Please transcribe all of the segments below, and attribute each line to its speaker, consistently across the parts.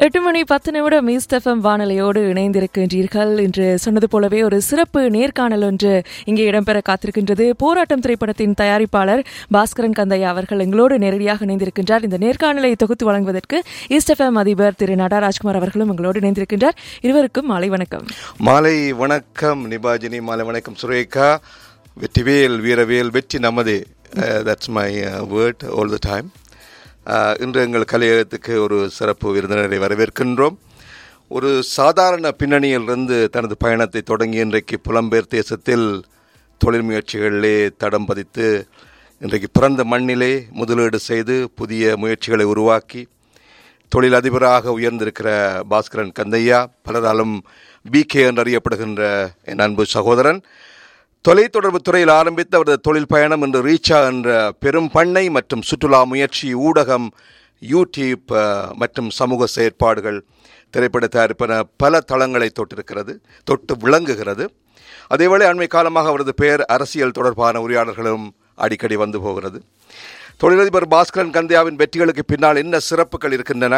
Speaker 1: எட்டு மணி பத்து நிமிடம் மீஸ்டெஃபம் வானொலியோடு இணைந்திருக்கின்றீர்கள் என்று சொன்னது போலவே ஒரு சிறப்பு நேர்காணல் ஒன்று இங்கே இடம்பெற காத்திருக்கின்றது போராட்டம் திரைப்படத்தின் தயாரிப்பாளர் பாஸ்கரன் கந்தையா அவர்கள் எங்களோடு நேரடியாக இணைந்திருக்கின்றார் இந்த நேர்காணலை தொகுத்து வழங்குவதற்கு ஈஸ்டெஃபம் அதிபர் திரு நடராஜ்குமார் அவர்களும் எங்களோடு இணைந்திருக்கின்றார் இருவருக்கும் மாலை வணக்கம்
Speaker 2: மாலை வணக்கம் நிபாஜினி மாலை வணக்கம் சுரேகா வெற்றிவேல் வீரவேல் வெற்றி நமது that's my word all the time இன்று எங்கள் கலையகத்துக்கு ஒரு சிறப்பு விருந்தினரை வரவேற்கின்றோம் ஒரு சாதாரண பின்னணியிலிருந்து தனது பயணத்தை தொடங்கி இன்றைக்கு புலம்பெயர் தேசத்தில் தொழில் முயற்சிகளிலே தடம் பதித்து இன்றைக்கு பிறந்த மண்ணிலே முதலீடு செய்து புதிய முயற்சிகளை உருவாக்கி தொழிலதிபராக உயர்ந்திருக்கிற பாஸ்கரன் கந்தையா பலராலும் பிகே என்று அறியப்படுகின்ற என் அன்பு சகோதரன் தொலைத்தொடர்பு துறையில் ஆரம்பித்த அவரது தொழில் பயணம் இன்று ரீச்சா என்ற பெரும் பண்ணை மற்றும் சுற்றுலா முயற்சி ஊடகம் யூடியூப் மற்றும் சமூக செயற்பாடுகள் திரைப்பட தயாரிப்பன பல தளங்களை தொட்டிருக்கிறது தொட்டு விளங்குகிறது அதேவேளை அண்மை காலமாக அவரது பெயர் அரசியல் தொடர்பான உரையாடல்களும் அடிக்கடி வந்து போகிறது தொழிலதிபர் பாஸ்கரன் கந்தியாவின் வெற்றிகளுக்கு பின்னால் என்ன சிறப்புகள் இருக்கின்றன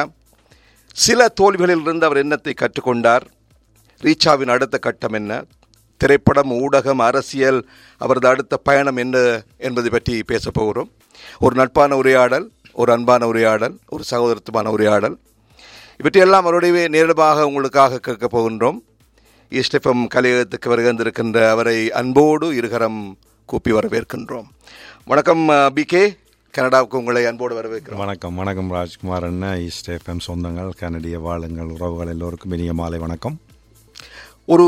Speaker 2: சில தோல்விகளிலிருந்து அவர் என்னத்தை கற்றுக்கொண்டார் ரீச்சாவின் அடுத்த கட்டம் என்ன திரைப்படம் ஊடகம் அரசியல் அவரது அடுத்த பயணம் என்ன என்பதை பற்றி பேசப் போகிறோம் ஒரு நட்பான உரையாடல் ஒரு அன்பான உரையாடல் ஒரு சகோதரத்துவமான உரையாடல் இவற்றையெல்லாம் அவருடைய நேரடியாக உங்களுக்காக கேட்கப் போகின்றோம் ஈஸ்டெஃபம் கலையகத்துக்கு வருகின்றிருக்கின்ற அவரை அன்போடு இருகரம் கூப்பி வரவேற்கின்றோம் வணக்கம் பிகே கனடாவுக்கு உங்களை அன்போடு வரவேற்கிறோம்
Speaker 3: வணக்கம் வணக்கம் ராஜ்குமார் அண்ணா ஈஸ்ட் எஃப்எம் சொந்தங்கள் கனடிய வாழுங்கள் உறவுகள் எல்லோருக்கும் இனிய மாலை வணக்கம்
Speaker 2: ஒரு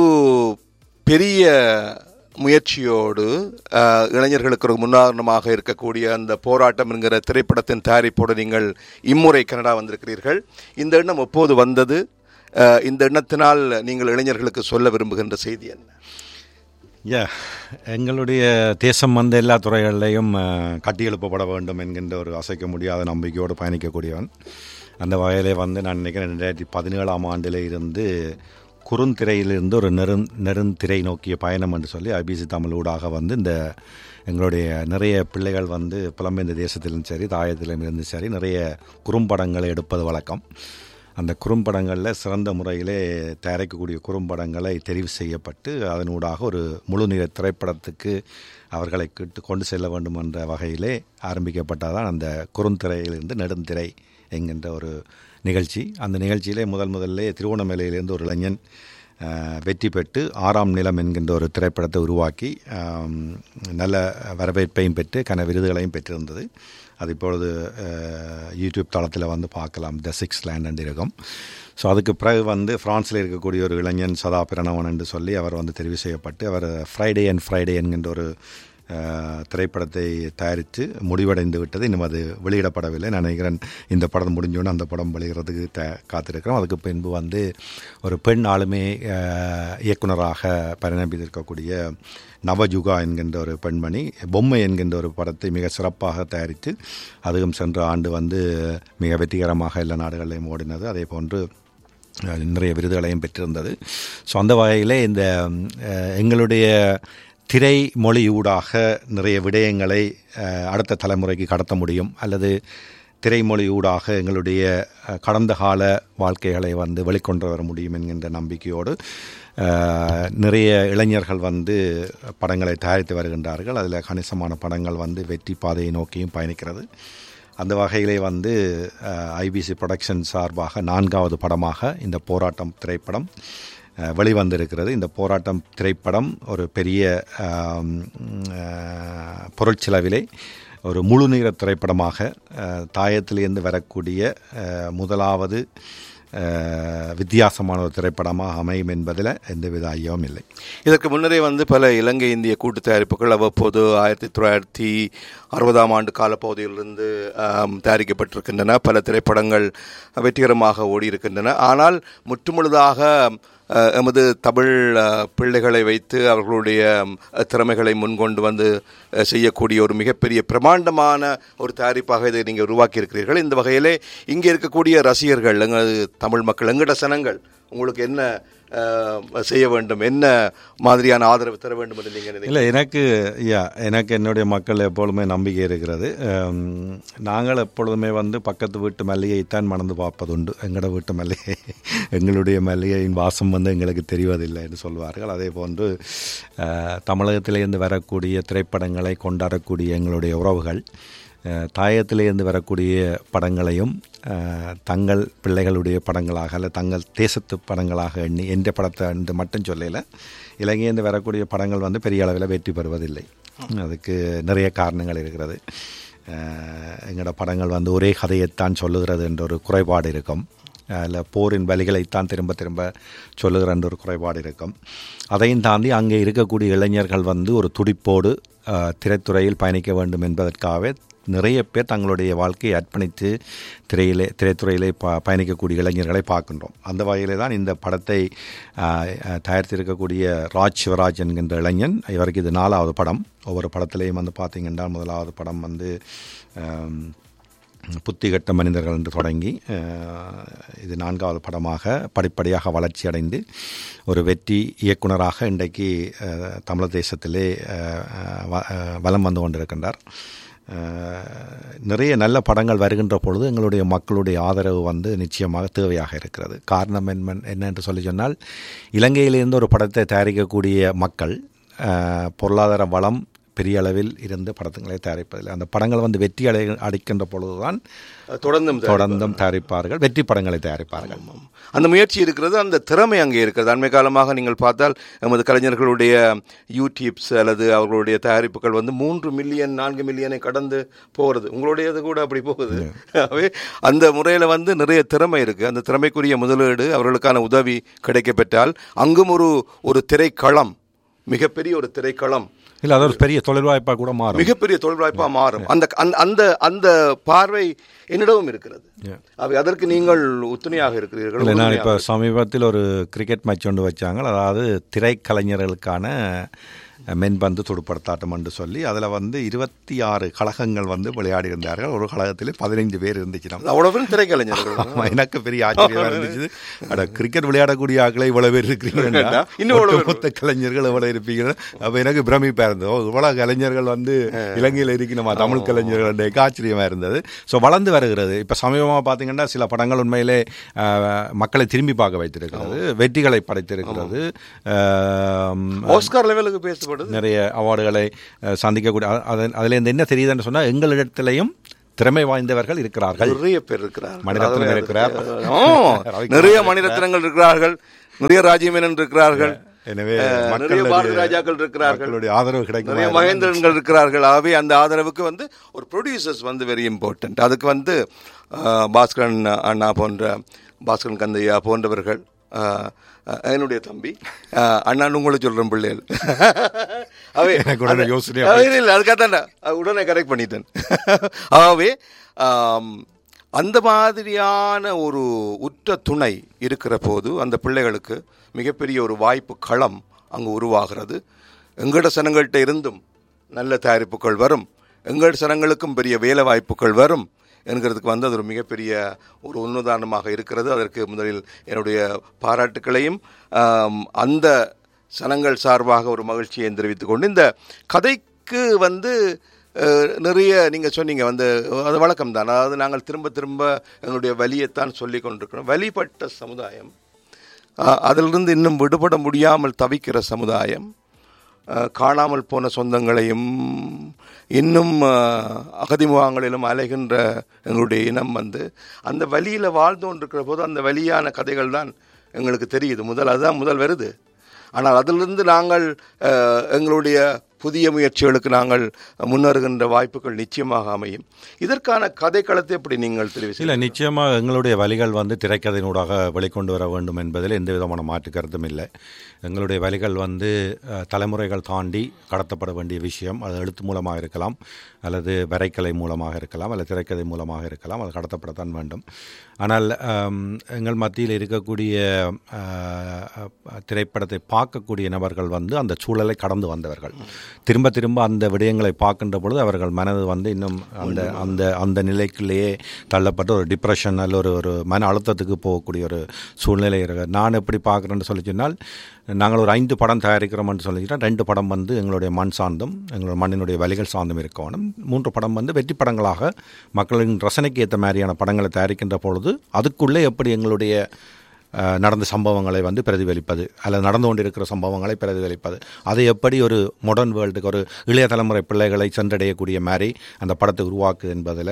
Speaker 2: பெரிய முயற்சியோடு இளைஞர்களுக்கு ஒரு முன்னுதாரணமாக இருக்கக்கூடிய அந்த போராட்டம் என்கிற திரைப்படத்தின் தயாரிப்போடு நீங்கள் இம்முறை கனடா வந்திருக்கிறீர்கள் இந்த எண்ணம் எப்போது வந்தது இந்த எண்ணத்தினால் நீங்கள் இளைஞர்களுக்கு சொல்ல விரும்புகின்ற செய்தி என்ன
Speaker 3: யா எங்களுடைய தேசம் வந்து எல்லா துறைகளிலையும் கட்டியெழுப்பப்பட வேண்டும் என்கின்ற ஒரு அசைக்க முடியாத நம்பிக்கையோடு பயணிக்கக்கூடியவன் அந்த வகையிலே வந்து நான் நினைக்கிறேன் ரெண்டாயிரத்தி பதினேழாம் ஆண்டில் இருந்து குறுந்திரையிலிருந்து ஒரு நெருந் நெருந்திரை நோக்கிய பயணம் என்று சொல்லி ஐபிசி தமிழ் ஊடாக வந்து இந்த எங்களுடைய நிறைய பிள்ளைகள் வந்து புலம்பெயர்ந்த தேசத்திலும் சரி தாயத்திலும் இருந்து சரி நிறைய குறும்படங்களை எடுப்பது வழக்கம் அந்த குறும்படங்களில் சிறந்த முறையிலே தயாரிக்கக்கூடிய குறும்படங்களை தெரிவு செய்யப்பட்டு அதனூடாக ஒரு முழு நிற திரைப்படத்துக்கு அவர்களை கிட்டு கொண்டு செல்ல வேண்டும் என்ற வகையிலே ஆரம்பிக்கப்பட்டதான் அந்த குறுந்திரையிலிருந்து நெடுந்திரை என்கின்ற ஒரு நிகழ்ச்சி அந்த நிகழ்ச்சியிலே முதல் முதல்ல திருவோணமலையிலேருந்து ஒரு இளைஞன் வெற்றி பெற்று ஆறாம் நிலம் என்கின்ற ஒரு திரைப்படத்தை உருவாக்கி நல்ல வரவேற்பையும் பெற்று கன விருதுகளையும் பெற்றிருந்தது அது இப்பொழுது யூடியூப் தளத்தில் வந்து பார்க்கலாம் த சிக்ஸ் லேண்ட் இருக்கும் ஸோ அதுக்கு பிறகு வந்து ஃப்ரான்ஸில் இருக்கக்கூடிய ஒரு இளைஞன் சதா பிரணவன் என்று சொல்லி அவர் வந்து தெரிவு செய்யப்பட்டு அவர் ஃப்ரைடே அண்ட் ஃப்ரைடே என்கின்ற ஒரு திரைப்படத்தை தயாரித்து முடிவடைந்து விட்டது இன்னும் அது வெளியிடப்படவில்லை நான் நினைக்கிறேன் இந்த படம் முடிஞ்சோன்னு அந்த படம் வெளியிடுறதுக்கு த காத்திருக்கிறோம் அதுக்கு பின்பு வந்து ஒரு பெண் ஆளுமை இயக்குனராக பரிணமித்திருக்கக்கூடிய நவஜுகா என்கின்ற ஒரு பெண்மணி பொம்மை என்கின்ற ஒரு படத்தை மிக சிறப்பாக தயாரித்து அதுவும் சென்ற ஆண்டு வந்து மிக வெற்றிகரமாக எல்லா நாடுகளிலையும் ஓடினது அதே போன்று நிறைய விருதுகளையும் பெற்றிருந்தது ஸோ அந்த வகையிலே இந்த எங்களுடைய திரை மொழியூடாக நிறைய விடயங்களை அடுத்த தலைமுறைக்கு கடத்த முடியும் அல்லது திரைமொழியூடாக எங்களுடைய கடந்த கால வாழ்க்கைகளை வந்து வெளிக்கொண்டு வர முடியும் என்கின்ற நம்பிக்கையோடு நிறைய இளைஞர்கள் வந்து படங்களை தயாரித்து வருகின்றார்கள் அதில் கணிசமான படங்கள் வந்து வெற்றி பாதையை நோக்கியும் பயணிக்கிறது அந்த வகையிலே வந்து ஐபிசி ப்ரொடக்ஷன் சார்பாக நான்காவது படமாக இந்த போராட்டம் திரைப்படம் வெளிவந்திருக்கிறது இந்த போராட்டம் திரைப்படம் ஒரு பெரிய பொருட்செலவிலே ஒரு முழு நீர திரைப்படமாக தாயத்திலிருந்து வரக்கூடிய முதலாவது வித்தியாசமான ஒரு திரைப்படமாக அமையும் என்பதில் எந்தவித ஐயமும் இல்லை
Speaker 2: இதற்கு முன்னரே வந்து பல இலங்கை இந்திய கூட்டு தயாரிப்புகள் அவ்வப்போது ஆயிரத்தி தொள்ளாயிரத்தி அறுபதாம் ஆண்டு காலப்பகுதியிலிருந்து தயாரிக்கப்பட்டிருக்கின்றன பல திரைப்படங்கள் வெற்றிகரமாக ஓடியிருக்கின்றன ஆனால் முற்றுமுழுதாக எமது தமிழ் பிள்ளைகளை வைத்து அவர்களுடைய திறமைகளை முன்கொண்டு வந்து செய்யக்கூடிய ஒரு மிகப்பெரிய பிரமாண்டமான ஒரு தயாரிப்பாக இதை நீங்கள் உருவாக்கி இருக்கிறீர்கள் இந்த வகையிலே இங்கே இருக்கக்கூடிய ரசிகர்கள் எங்களது தமிழ் மக்கள் எங்கட சனங்கள் உங்களுக்கு என்ன அஹ், செய்ய வேண்டும் என்ன மாதிரியான ஆதரவு தர வேண்டும் என்று நீங்கள் நினைக்கிறீங்க
Speaker 3: இல்லை எனக்கு யா எனக்கு என்னுடைய மக்கள் எப்பொழுதுமே நம்பிக்கை இருக்கிறது ஹம், நாங்கள் எப்பொழுதுமே வந்து பக்கத்து வீட்டு மல்லிகைத்தான் மணந்து பார்ப்பதுண்டு எங்களோட வீட்டு மல்லிகை எங்களுடைய மல்லிகையின் வாசம் வந்து எங்களுக்கு தெரிவதில்லை என்று சொல்வார்கள் அதே போன்று அஹ், தமிழகத்திலேருந்து வரக்கூடிய திரைப்படங்களை கொண்டாடக்கூடிய எங்களுடைய உறவுகள் அஹ், தாயத்திலேருந்து வரக்கூடிய படங்களையும் அஹ், தங்கள் பிள்ளைகளுடைய படங்களாக அல்ல தங்கள் தேசத்து படங்களாக எண்ணி எந்த படத்தை என்று மட்டும் சொல்லல இலங்கையிலிருந்து வரக்கூடிய படங்கள் வந்து பெரிய அளவில் வெற்றி பெறுவதில்லை அதுக்கு நிறைய காரணங்கள் இருக்கிறது அஹ், எங்களோட படங்கள் வந்து ஒரே கதையைத்தான் சொல்லுகிறது என்ற ஒரு குறைபாடு இருக்கும் அதில் போரின் வலிகளைத்தான் திரும்ப திரும்ப சொல்லுகிற என்ற ஒரு குறைபாடு இருக்கும் அதையும் தாண்டி அங்கே இருக்கக்கூடிய இளைஞர்கள் வந்து ஒரு துடிப்போடு அஹ், திரைத்துறையில் பயணிக்க வேண்டும் என்பதற்காகவே நிறைய பேர் தங்களுடைய வாழ்க்கையை அர்ப்பணித்து திரையிலே திரைத்துறையிலே ப பயணிக்கக்கூடிய இளைஞர்களை பார்க்கின்றோம் அந்த வகையிலே தான் இந்த படத்தை ஆஹ், ஆஹ், தயாரித்திருக்கக்கூடிய ராஜ் சிவராஜ் என்கின்ற இளைஞன் இவருக்கு இது நாலாவது படம் ஒவ்வொரு படத்திலையும் வந்து பார்த்தீங்கன்னா முதலாவது படம் வந்து ஆம், புத்திகட்ட மனிதர்கள் என்று தொடங்கி அஹ், இது நான்காவது படமாக படிப்படியாக வளர்ச்சி அடைந்து ஒரு வெற்றி இயக்குனராக இன்றைக்கு அஹ், தமிழ் தேசத்திலே அஹ், அஹ், வ- அஹ், வலம் வந்து கொண்டிருக்கின்றார் அஹ், நிறைய நல்ல படங்கள் வருகின்ற பொழுது எங்களுடைய மக்களுடைய ஆதரவு வந்து நிச்சயமாக தேவையாக இருக்கிறது காரணம் என்ன என்ன என்று சொல்லி சொன்னால் இலங்கையிலிருந்து ஒரு படத்தை தயாரிக்கக்கூடிய மக்கள் அஹ், பொருளாதார வளம் பெரிய அளவில் இருந்து படங்களை தயாரிப்பதில்லை அந்த படங்கள் வந்து வெற்றி அடை அடைக்கின்ற பொழுதுதான்
Speaker 2: தொடர்ந்தும் தயாரிப்பார்கள்.
Speaker 3: தொடர்ந்தும் தயாரிப்பார்கள் வெற்றி படங்களை தயாரிப்பார்கள்
Speaker 2: அந்த முயற்சி இருக்கிறது அந்த திறமை அங்கே இருக்கிறது அண்மை காலமாக நீங்கள் பார்த்தால் நமது கலைஞர்களுடைய யூடியூப்ஸ் அல்லது அவர்களுடைய தயாரிப்புகள் வந்து மூன்று மில்லியன் நான்கு மில்லியனை கடந்து போகிறது உங்களுடையது கூட அப்படி போகுது ஆகவே அந்த முறையில் வந்து நிறைய திறமை இருக்குது அந்த திறமைக்குரிய முதலீடு அவர்களுக்கான உதவி கிடைக்கப்பெற்றால் அங்கும் ஒரு ஒரு திரைக்களம் மிகப்பெரிய ஒரு திரைக்களம்
Speaker 3: இல்லை அது ஒரு பெரிய தொழில் வாய்ப்பாக கூட மாறும்
Speaker 2: மிகப்பெரிய தொழில் வாய்ப்பாக மாறும் அந்த அந்த- அந்த அந்த பார்வை என்னிடமும் இருக்கிறது அவை அதற்கு நீங்கள் உத்துணையாக இருக்கிறீர்கள்
Speaker 3: இல்லை நான் இப்போ
Speaker 2: உறுதுணையாக
Speaker 3: சமீபத்தில் ஒரு கிரிக்கெட் மேட்ச் ஒன்று வச்சாங்க அதாவது திரைக்கலைஞர்களுக்கான மென்பந்து துடுப்படுத்தாட்டம் என்று சொல்லி அதில் வந்து இருபத்தி ஆறு கழகங்கள் வந்து விளையாடி இருந்தார்கள் ஒரு கழகத்தில் பதினைஞ்சு பேர் இருந்துச்சு நம்ம
Speaker 2: அவ்வளவு பேரும் திரைக்கலைஞர்கள்
Speaker 3: ஆமா, எனக்கு பெரிய ஆச்சரியமா இருந்துச்சு அட கிரிக்கெட் விளையாடக்கூடிய ஆட்களை இவ்வளவு பேர் இருக்கிறீங்க
Speaker 2: இன்னும் இவ்வளவு பேர்.
Speaker 3: மொத்த கலைஞர்கள் இவ்வளவு இருப்பீங்க அப்ப எனக்கு பிரமிப்பா இருந்தது ஓ, இவ்வளவு கலைஞர்கள் வந்து இலங்கையில் இருக்கணுமா தமிழ் கலைஞர்கள் ஆச்சரியமா இருந்தது ஸோ வளர்ந்து வருகிறது இப்ப சமீபமா பாத்தீங்கன்னா சில படங்கள் உண்மையிலே ஆஹ், மக்களை திரும்பி பார்க்க வைத்திருக்கிறது வெற்றிகளை படைத்திருக்கிறது ஆம்,
Speaker 2: ஆஸ்கார் லெவலுக்கு பேசப்படுது
Speaker 3: நிறைய அவார்டுகளை அஹ், சந்திக்கக்கூடிய அ- அது- அதுல இருந்து என்ன தெரியுதுன்னு சொன்னா எங்களிடத்திலையும் திறமை வாய்ந்தவர்கள் இருக்கிறார்கள்
Speaker 2: நிறைய பேர் இருக்கிறார்
Speaker 3: மணிரத்னம்
Speaker 2: அதாவது-
Speaker 3: இருக்கிறார்.
Speaker 2: ஆ, நிறைய மணிரத்னங்கள் இருக்கிறார்கள் நிறைய ராஜீவன் இருக்கிறார்கள்
Speaker 3: எனவே
Speaker 2: அஹ், நிறைய
Speaker 3: மக்களுடைய-
Speaker 2: பாரதி ராஜாக்கள் இருக்கிறார்கள்
Speaker 3: மக்களுடைய ஆதரவு கிடைக்கும்
Speaker 2: நிறைய மகேந்திரன்கள் இருக்கிறார்கள் ஆகவே அந்த ஆதரவுக்கு வந்து ஒரு ப்ரொடியூசர்ஸ் வந்து வெரி இம்பார்ட்டன்ட் அதுக்கு வந்து அஹ், பாஸ்கரன் அண்ணா போன்ற பாஸ்கரன் கந்தையா போன்றவர்கள் அஹ், அஹ், என்னுடைய தம்பி அஹ், அண்ணான்னு உங்களை சொல்றேன் பிள்ளைகள் அவை
Speaker 3: எனக்கு உடனே யோசனையா
Speaker 2: அஹ், இல்லை, இல்லை அதுக்காக தான் உடனே கரெக்ட் பண்ணிட்டேன் ஆகவே ஆம், அந்த மாதிரியான ஒரு உற்ற துணை இருக்கிற போது அந்த பிள்ளைகளுக்கு மிகப்பெரிய ஒரு வாய்ப்பு களம் அங்கு உருவாகிறது எங்கட சனங்கள்கிட்ட இருந்தும் நல்ல தயாரிப்புகள் வரும் எங்கள் சனங்களுக்கும் பெரிய வேலை வாய்ப்புகள் வரும் என்கிறதுக்கு வந்து அது ஒரு மிகப்பெரிய ஒரு உன்னுதாரணமாக இருக்கிறது அதற்கு முதலில் என்னுடைய பாராட்டுக்களையும் ஆம், அந்த சனங்கள் சார்பாக ஒரு மகிழ்ச்சியை தெரிவித்துக் கொண்டு இந்த கதைக்கு வந்து அஹ், நிறைய நீங்கள் சொன்னீங்க வந்து அது வழக்கம் தான் அதாவது நாங்கள் திரும்ப திரும்ப எங்களுடைய வலியைத்தான் சொல்லி கொண்டிருக்கிறோம் வழிபட்ட சமுதாயம் அஹ், அதிலிருந்து இன்னும் விடுபட முடியாமல் தவிக்கிற சமுதாயம் அஹ், காணாமல் போன சொந்தங்களையும் இன்னும் அஹ், அகதிமுகங்களிலும் அலைகின்ற எங்களுடைய இனம் வந்து அந்த வழியில் வாழ்ந்து கொண்டிருக்கிற போது அந்த வழியான கதைகள் தான் எங்களுக்கு தெரியுது முதல் அதுதான் முதல் வருது ஆனால் அதிலிருந்து நாங்கள் அஹ், எங்களுடைய புதிய முயற்சிகளுக்கு நாங்கள் முன்னேறுகின்ற வாய்ப்புகள் நிச்சயமாக அமையும் இதற்கான கதைக்களத்தை எப்படி நீங்கள் தெரிவு
Speaker 3: இல்ல நிச்சயமாக எங்களுடைய வழிகள் வந்து திரைக்கதையினூடாக வெளிக்கொண்டு வர வேண்டும் என்பதில் எந்த விதமான மாற்று கருத்தும் இல்லை எங்களுடைய வழிகள் வந்து அஹ், தலைமுறைகள் தாண்டி கடத்தப்பட வேண்டிய விஷயம் அது எழுத்து மூலமாக இருக்கலாம் அல்லது வரைக்கலை மூலமாக இருக்கலாம் அல்லது திரைக்கதை மூலமாக இருக்கலாம் அது கடத்தப்படத்தான் வேண்டும் ஆனால் அம், எங்கள் மத்தியில் இருக்கக்கூடிய அஹ், திரைப்படத்தை பார்க்கக்கூடிய நபர்கள் வந்து அந்த சூழலை கடந்து வந்தவர்கள் திரும்ப திரும்ப அந்த விடயங்களை பார்க்கின்ற பொழுது அவர்கள் மனது வந்து இன்னும் அந்த அந்த அந்த நிலைக்குள்ளேயே தள்ளப்பட்டு ஒரு டிப்ரெஷன் அல்ல ஒரு ஒரு மன அழுத்தத்துக்கு போகக்கூடிய ஒரு சூழ்நிலை இருக்கு நான் எப்படி பார்க்குறேன்னு சொல்லி சொன்னால் நாங்கள் ஒரு ஐந்து படம் தயாரிக்கிறோம்னு சொல்லிச்சுன்னா ரெண்டு படம் வந்து எங்களுடைய மண் சார்ந்தும் எங்களுடைய மண்ணினுடைய வழிகள் சார்ந்தும் இருக்கணும் மூன்று படம் வந்து வெற்றி படங்களாக மக்களின் ரசனைக்கு ஏற்ற மாதிரியான படங்களை தயாரிக்கின்ற பொழுது அதுக்குள்ளே எப்படி எங்களுடைய அஹ், நடந்த சம்பவங்களை வந்து பிரதிபலிப்பது அல்லது நடந்து கொண்டிருக்கிற சம்பவங்களை பிரதிபலிப்பது அதை எப்படி ஒரு மாடர்ன் வேர்ல்டுக்கு ஒரு இளைய தலைமுறை பிள்ளைகளை சென்றடையக்கூடிய மாதிரி அந்த படத்தை உருவாக்கு என்பதில்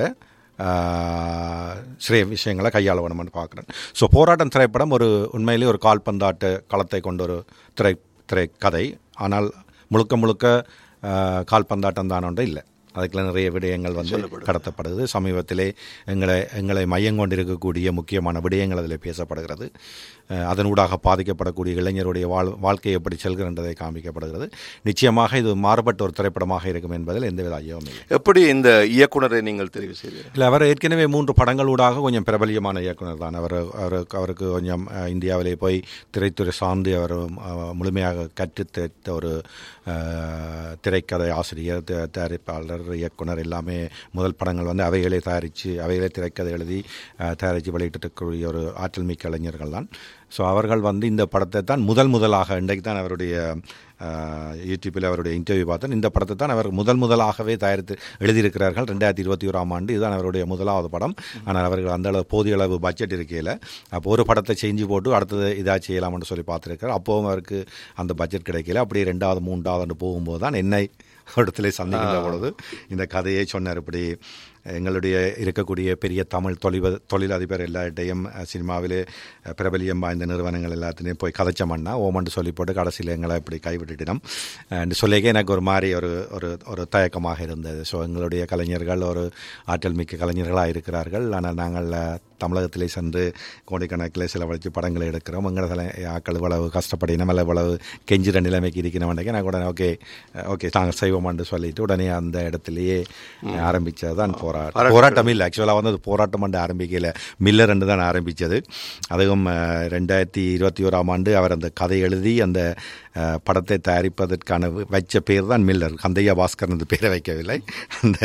Speaker 3: சிறிய விஷயங்களை கையாள வேணும்னு பார்க்குறேன் ஸோ போராட்டம் திரைப்படம் ஒரு உண்மையிலேயே ஒரு கால்பந்தாட்ட களத்தை கொண்ட ஒரு திரை திரைக்கதை ஆனால் முழுக்க முழுக்க ஆஹ், கால்பந்தாட்டம் தான் ஒன்று இல்லை அதுக்குள்ள நிறைய விடயங்கள் வந்து கடத்தப்படுது சமீபத்திலே எங்களை எங்களை மையங்கொண்டிருக்கக்கூடிய முக்கியமான விடயங்கள் அதில் பேசப்படுகிறது அஹ், அதனூடாக பாதிக்கப்படக்கூடிய இளைஞருடைய வாழ் வாழ்க்கை எப்படி செல்கிறன்றதை காமிக்கப்படுகிறது நிச்சயமாக இது மாறுபட்ட ஒரு திரைப்படமாக இருக்கும் என்பதில் எந்தவித ஐயமும் இல்லை
Speaker 2: எப்படி இந்த இயக்குனரை நீங்கள் தெரிவு செய்தீர்கள்
Speaker 3: இல்லை அவர் ஏற்கனவே மூன்று படங்களூடாக கொஞ்சம் பிரபல்யமான இயக்குனர் தான் அவர் அவருக்கு அவருக்கு கொஞ்சம் அஹ், இந்தியாவிலே போய் திரைத்துறை சார்ந்து அவர் அஹ், முழுமையாக கற்றுத்த ஒரு அஹ், திரைக்கதை ஆசிரியர் த- தயாரிப்பாளர் இயக்குனர் எல்லாமே முதல் படங்கள் வந்து அவைகளே தயாரித்து அவைகளே திரைக்கதை எழுதி அஹ், தயாரித்து வெளியிட்டிருக்கக்கூடிய ஒரு ஆற்றல் மிக்க இளைஞர்கள் தான் ஸோ அவர்கள் வந்து இந்த படத்தை தான் முதல் முதலாக இன்றைக்கு தான் அவருடைய யூடியூப்பில் அவருடைய இன்டர்வியூ பார்த்தேன் இந்த படத்தை தான் அவர் முதல் முதலாகவே தயாரித்து எழுதியிருக்கிறார்கள் ரெண்டாயிரத்தி இருபத்தி ஓராம் ஆண்டு இதுதான் அவருடைய முதலாவது படம் ஆனால் அவர்கள் அந்த அளவு போதிய அளவு பட்ஜெட் இருக்கையில் அப்போ ஒரு படத்தை செஞ்சு போட்டு அடுத்தது இதாக செய்யலாம்னு சொல்லி பார்த்துருக்கார் அப்போவும் அவருக்கு அந்த பட்ஜெட் கிடைக்கல அப்படியே ரெண்டாவது மூன்றாவது போகும்போது தான் என்னை இடத்துல சந்திக்கின்ற பொழுது இந்த கதையை சொன்னார் இப்படி எங்களுடைய இருக்கக்கூடிய பெரிய தமிழ் தொழில் தொழிலதிபர் எல்லார்ட்டையும் அஹ், சினிமாவிலே அஹ், பிரபலியம் வாய்ந்த நிறுவனங்கள் எல்லாத்துலேயும் போய் கதைச்சோம்னா ஓமண்டு சொல்லி போட்டு கடைசியில் எங்களை இப்படி கைவிட்டுட்டினோம் அண்ட் சொல்லிக்க எனக்கு ஒரு மாதிரி ஒரு ஒரு ஒரு தயக்கமாக இருந்தது ஸோ எங்களுடைய கலைஞர்கள் ஒரு ஆற்றல் மிக்க கலைஞர்களாக இருக்கிறார்கள் ஆனால் நாங்கள் அஹ், தமிழகத்திலே சென்று கோடிக்கணக்கில் செலவழித்து படங்களை எடுக்கிறோம் எங்களை தலை ஆக்கள் இவ்வளவு கஷ்டப்படினோம் இல்லை இவ்வளவு கெஞ்சிற நிலைமைக்கு இருக்கிறோம் நான் உடனே ஓகே ஓகே நாங்கள் செய்வோம்னு சொல்லிட்டு உடனே அந்த இடத்துலையே ஆரம்பித்தது தான் போராட்டம் போராட்டம் இல்லை ஆக்சுவலாக வந்து அது போராட்டம் பண்ண ஆரம்பிக்கல மில்லர் ரெண்டு தான் ஆரம்பித்தது அதுவும் அஹ், ரெண்டாயிரத்தி இருபத்தி ஓராம் ஆண்டு அவர் அந்த கதை எழுதி அந்த அஹ், படத்தை தயாரிப்பதற்கான வச்ச பேர் தான் மில்லர் கந்தையா பாஸ்கர் அந்த பேரை வைக்கவில்லை அந்த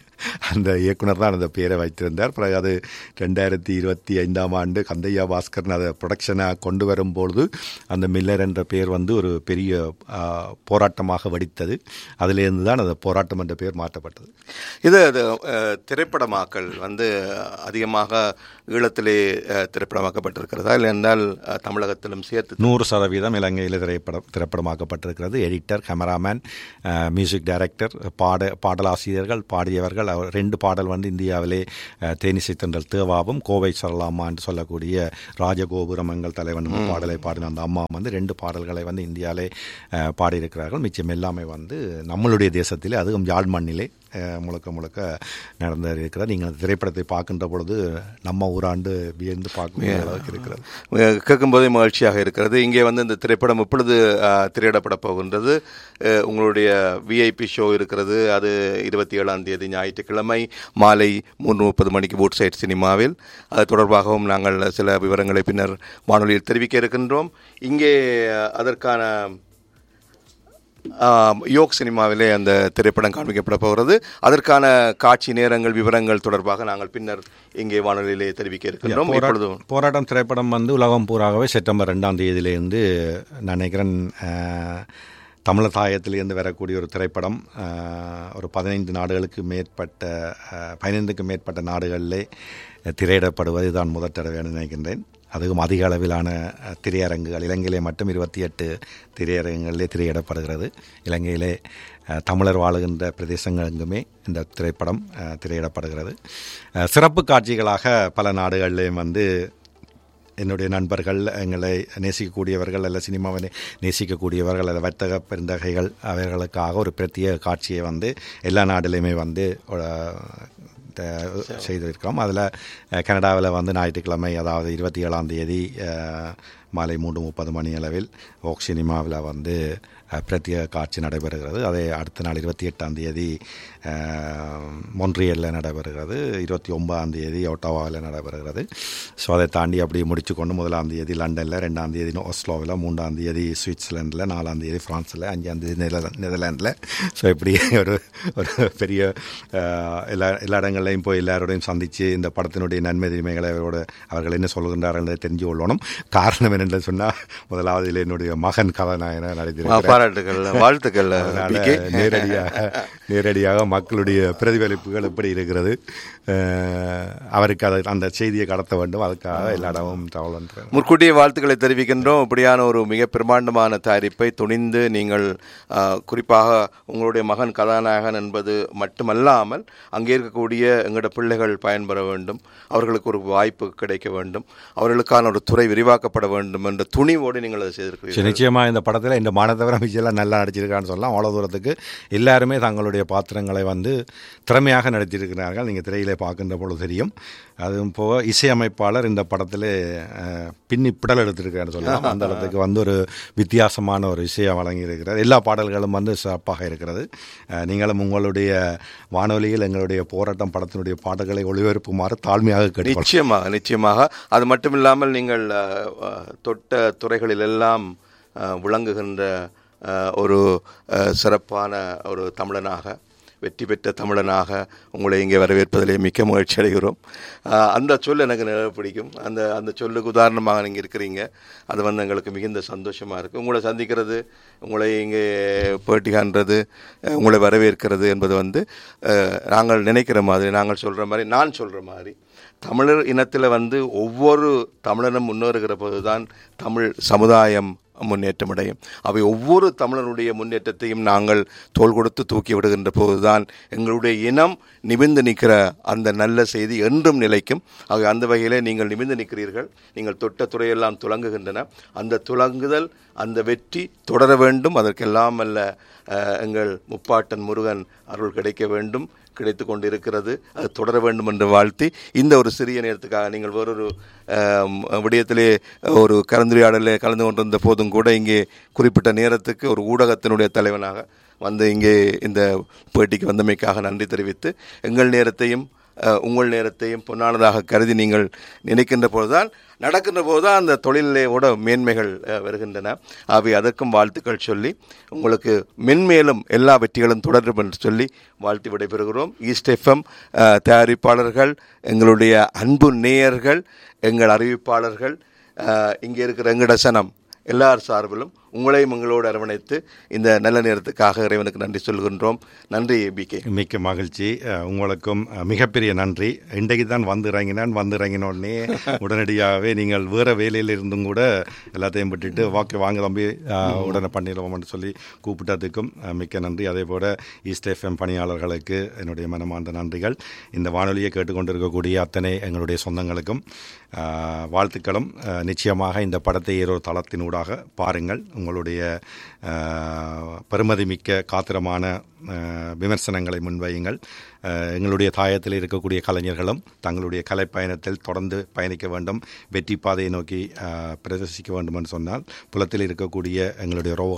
Speaker 3: அந்த இயக்குனர் தான் அந்த பேரை வைத்திருந்தார் பிறகு அது ரெண்டாயிரத்தி இருபத்தி ஐந்தாம் ஆண்டு கந்தையா பாஸ்கர்னு அதை ப்ரொடக்ஷனாக கொண்டு வரும்பொழுது அந்த மில்லர் என்ற பேர் வந்து ஒரு பெரிய ஆ, போராட்டமாக வெடித்தது அதிலிருந்து தான் அந்த போராட்டம் என்ற பேர் மாற்றப்பட்டது
Speaker 2: இது அது, அஹ், திரைப்படமாக்கல் வந்து அதிகமாக ஈழத்திலே அஹ், திரைப்படமாக்கப்பட்டிருக்கிறதா இல்லை என்றால் அஹ், தமிழகத்திலும் சேர்த்து
Speaker 3: நூறு சதவீதம் இலங்கையில் திரைப்படம் திரைப்படமாக்கப்பட்டிருக்கிறது எடிட்டர் கேமராமேன் மியூசிக் டைரக்டர் பாட பாடலாசிரியர்கள் பாடியவர்கள் அவர் ரெண்டு பாடல் வந்து இந்தியாவிலே அஹ், தேனிசை தென்றல் தேவாவும் கோவை சரளாமா என்று சொல்லக்கூடிய ராஜகோபுரம் எங்கள் தலைவன் என்ற பாடலை பாடின அந்த அம்மா வந்து ரெண்டு பாடல்களை வந்து இந்தியாவிலே அஹ், பாடியிருக்கிறார்கள் மிச்சம் எல்லாமே வந்து நம்மளுடைய தேசத்திலே அதுவும் யாழ் மண்ணிலே அஹ், முழுக்க முழுக்க நடந்து இருக்கிறது நீங்கள் அந்த திரைப்படத்தை பார்க்கின்ற பொழுது நம்ம ஊராண்டு வியந்து பார்க்கக்கூடிய அளவுக்கு இருக்கிறது
Speaker 2: அஹ், கேட்கும்போதே மகிழ்ச்சியாக இருக்கிறது இங்கே வந்து இந்த திரைப்படம் எப்பொழுது அஹ், திரையிடப்பட போகின்றது அஹ், உங்களுடைய விஐபி ஷோ இருக்கிறது அது இருபத்தி ஏழாம் தேதி ஞாயிற்றுக்கிழமை மாலை மூன்று முப்பது மணிக்கு வூட் சைட் சினிமாவில் அது தொடர்பாகவும் நாங்கள் சில விவரங்களை பின்னர் வானொலியில் தெரிவிக்க இருக்கின்றோம் இங்கே அஹ், அதற்கான ஆம், யோக் சினிமாவிலே அந்த திரைப்படம் காண்பிக்கப்பட போகிறது அதற்கான காட்சி நேரங்கள் விவரங்கள் தொடர்பாக நாங்கள் பின்னர் இங்கே வானொலியிலே தெரிவிக்க இருக்கின்றோம்
Speaker 3: போரா-
Speaker 2: இப்பொழுதும்
Speaker 3: போராட்டம் திரைப்படம் வந்து உலகம் பூராகவே செப்டம்பர் ரெண்டாம் தேதியிலேருந்து நான் நினைக்கிறேன் அஹ், தமிழர் தாயத்திலேருந்து வரக்கூடிய ஒரு திரைப்படம் அஹ், ஒரு பதினைந்து நாடுகளுக்கு மேற்பட்ட அஹ், பதினைந்துக்கு மேற்பட்ட நாடுகளிலே திரையிடப்படுவது தான் முதல் தடவை நினைக்கின்றேன் அதுவும் அதிக அளவிலான அஹ், திரையரங்குகள் இலங்கையிலே மட்டும் இருபத்தி எட்டு திரையரங்குகளிலே திரையிடப்படுகிறது இலங்கையிலே அஹ், தமிழர் வாழுகின்ற பிரதேசங்கள் எங்குமே இந்த திரைப்படம் அஹ், திரையிடப்படுகிறது அஹ், சிறப்பு காட்சிகளாக பல நாடுகளிலேயும் வந்து என்னுடைய நண்பர்கள் எங்களை நேசிக்கக்கூடியவர்கள் அல்ல சினிமாவை நே- நேசிக்கக்கூடியவர்கள் அல்ல வர்த்தக பெருந்தகைகள் அவர்களுக்காக ஒரு பிரத்யேக காட்சியை வந்து எல்லா நாடுலையுமே வந்து அஹ், த- செய்திருக்கிறோம் அதில் கனடாவில் வந்து ஞாயிற்றுக்கிழமை அதாவது இருபத்தி ஏழாம் தேதி அஹ், மாலை மூன்று முப்பது மணி அளவில் ஓக் சினிமாவில் வந்து அஹ், பிரத்யேக காட்சி நடைபெறுகிறது அதை அடுத்த நாள் இருபத்தி எட்டாம் தேதி மொன்றியலில் நடைபெறுகிறது இருபத்தி ஒன்பதாம் தேதி ஒட்டவாவில் நடைபெறுகிறது ஸோ அதை தாண்டி அப்படி முடிச்சு கொண்டு முதலாம் தேதி லண்டனில் ரெண்டாம் தேதி ஓஸ்லோவில் மூன்றாம் தேதி சுவிட்சர்லாண்டில் நாலாம் தேதி ஃப்ரான்ஸில் அஞ்சாம் தேதி நெதர்லா- நெதர்லாண்டில் ஸோ இப்படி ஒரு ஒரு பெரிய அஹ், எல்லா எல்லா இடங்கள்லையும் போய் எல்லாரோடையும் சந்தித்து இந்த படத்தினுடைய நன்மை தீமைகளை அவரோட அவர்கள் என்ன சொல்கின்றார்கள் என்பதை தெரிஞ்சு கொள்ளணும் காரணம் என்னென்று சொன்னால் முதலாவது இதில் என்னுடைய மகன் கதாநாயகனாக
Speaker 2: ஆ,
Speaker 3: நடித்திருக்கிறார்
Speaker 2: பாராட்டுகள் வாழ்த்துக்கள்
Speaker 3: அதனால
Speaker 2: பிகே
Speaker 3: நேரடியாக நேரடியாக மக்களுடைய பிரதிபலிப்புகள் எப்படி இருக்கிறது அஹ், அவருக்கு அதை அந்த செய்தியை கடத்த வேண்டும் அதுக்காக எல்லா இடமும் தகவல் பண்ணுறேன்
Speaker 2: முற்கூட்டிய வாழ்த்துக்களை தெரிவிக்கின்றோம் இப்படியான ஒரு மிக பிரமாண்டமான தயாரிப்பை துணிந்து நீங்கள் ஆ, குறிப்பாக உங்களுடைய மகன் கதாநாயகன் என்பது மட்டுமல்லாமல் அங்கே இருக்கக்கூடிய எங்களோட பிள்ளைகள் பயன்பெற வேண்டும் அவர்களுக்கு ஒரு வாய்ப்பு கிடைக்க வேண்டும் அவர்களுக்கான ஒரு துறை விரிவாக்கப்பட வேண்டும் என்ற துணிவோடு நீங்கள் அதை
Speaker 3: சரி,
Speaker 2: செய்திருக்கிறீர்கள்
Speaker 3: நிச்சயமா இந்த படத்தில் இந்த மானதவிர மிச்செல்லாம் நல்லா நடிச்சிருக்கான்னு சொல்லலாம் அவ்வளோ தூரத்துக்கு எல்லாருமே தங்களுடைய பாத்திரங்களை வந்து திறமையாக நடித்திருக்கிறார்கள் நீங்கள் திரையிலே பார்க்கின்ற பொழுது தெரியும் அதுவும் போக இசையமைப்பாளர் இந்த படத்தில் பின்னி பிடல் எடுத்திருக்காருன்னு சொல்லலாம் அந்த இடத்துக்கு வந்து ஒரு வித்தியாசமான ஒரு இசையை வழங்கியிருக்கிறார் எல்லா பாடல்களும் வந்து சிறப்பாக இருக்கிறது அஹ், நீங்களும் உங்களுடைய வானொலியில் எங்களுடைய போராட்டம் படத்தினுடைய பாடல்களை ஒளிபரப்புமாறு தாழ்மையாக கேட்டுக்கொள்கிறேன்
Speaker 2: நிச்சயமாக நிச்சயமாக அது மட்டுமில்லாமல் நீங்கள் அஹ், அஹ், தொட்ட துறைகளிலெல்லாம் அஹ், விளங்குகின்ற அஹ், ஒரு அஹ், சிறப்பான ஒரு தமிழனாக வெற்றி பெற்ற தமிழனாக உங்களை இங்கே வரவேற்பதிலே மிக்க மகிழ்ச்சி அடைகிறோம் அஹ், அந்த சொல் எனக்கு நிறைய பிடிக்கும் அந்த அந்த சொல்லுக்கு உதாரணமாக நீங்கள் இருக்கிறீங்க அது வந்து எங்களுக்கு மிகுந்த சந்தோஷமாக இருக்குது உங்களை சந்திக்கிறது உங்களை இங்கே பேட்டி காண்றது அஹ், உங்களை வரவேற்கிறது என்பது வந்து அஹ், நாங்கள் நினைக்கிற மாதிரி நாங்கள் சொல்கிற மாதிரி நான் சொல்கிற மாதிரி தமிழர் இனத்தில் வந்து ஒவ்வொரு தமிழனும் முன்னேறுகிற போதுதான் தமிழ் சமுதாயம் முன்னேற்றம் அடையும் அவை ஒவ்வொரு தமிழனுடைய முன்னேற்றத்தையும் நாங்கள் தோள் கொடுத்து தூக்கி விடுகின்ற போதுதான் எங்களுடைய இனம் நிமிர்ந்து நிற்கிற அந்த நல்ல செய்தி என்றும் நிலைக்கும் ஆக அந்த வகையிலே நீங்கள் நிமிர்ந்து நிற்கிறீர்கள் நீங்கள் தொட்ட துறையெல்லாம் துலங்குகின்றன அந்த துலங்குதல் அந்த வெற்றி தொடர வேண்டும் அதற்கெல்லாம் அல்ல அஹ், எங்கள் முப்பாட்டன் முருகன் அருள் கிடைக்க வேண்டும் கிடைத்து கொண்டிருக்கிறது அது தொடர வேண்டும் என்று வாழ்த்தி இந்த ஒரு சிறிய நேரத்துக்காக நீங்கள் வேறொரு ஆம், விடயத்திலே ஒரு கலந்துரையாடலில் கலந்து கொண்டிருந்த போதும் கூட இங்கே குறிப்பிட்ட நேரத்துக்கு ஒரு ஊடகத்தினுடைய தலைவனாக வந்து இங்கே இந்த பேட்டிக்கு வந்தமைக்காக நன்றி தெரிவித்து எங்கள் நேரத்தையும் அஹ், உங்கள் நேரத்தையும் பொன்னானதாக கருதி நீங்கள் நினைக்கின்ற போதுதான் நடக்கின்ற போதுதான் அந்த தொழிலே கூட மேன்மைகள் அஹ், வருகின்றன அவை அதற்கும் வாழ்த்துக்கள் சொல்லி உங்களுக்கு மென்மேலும் எல்லா வெற்றிகளும் தொடரும் என்று சொல்லி வாழ்த்து விடைபெறுகிறோம் ஈஸ்ட் எஃப்எம் தயாரிப்பாளர்கள் எங்களுடைய அன்பு நேயர்கள் எங்கள் அறிவிப்பாளர்கள் அஹ், இங்கே இருக்கிற எங்கட சனம் எல்லார் சார்பிலும் உங்களையும் எங்களோடு அரவணைத்து இந்த நல்ல நேரத்துக்காக இறைவனுக்கு நன்றி சொல்கின்றோம் நன்றி பிகே
Speaker 3: மிக்க மகிழ்ச்சி அஹ், உங்களுக்கும் அஹ், மிகப்பெரிய நன்றி இன்றைக்கு தான் வந்து இறங்கினான் வந்து இறங்கின உடனே உடனடியாகவே நீங்கள் வேறு வேலையில் இருந்தும் கூட எல்லாத்தையும் விட்டுட்டு வாக்கு வாங்க தம்பி அஹ், உடனே பண்ணிடுவோம்னு சொல்லி கூப்பிட்டதுக்கும் அஹ், மிக்க நன்றி அதே போல ஈஸ்ட் எஃப்எம் பணியாளர்களுக்கு என்னுடைய மனமார்ந்த நன்றிகள் இந்த வானொலியை கேட்டுக்கொண்டிருக்கக்கூடிய அத்தனை எங்களுடைய சொந்தங்களுக்கும் அஹ், வாழ்த்துக்களும் அஹ், நிச்சயமாக இந்த படத்தை ஏதோ தளத்தினூடாக பாருங்கள் உங்களுடைய அஹ், பெருமதிமிக்க காத்திரமான அஹ், விமர்சனங்களை முன்வையுங்கள் அஹ், எங்களுடைய தாயத்தில் இருக்கக்கூடிய கலைஞர்களும் தங்களுடைய கலை பயணத்தில் தொடர்ந்து பயணிக்க வேண்டும் வெற்றி பாதையை நோக்கி அஹ், பிரதர்சிக்க வேண்டும் என்று சொன்னால் புலத்தில் இருக்கக்கூடிய எங்களுடைய ரோவ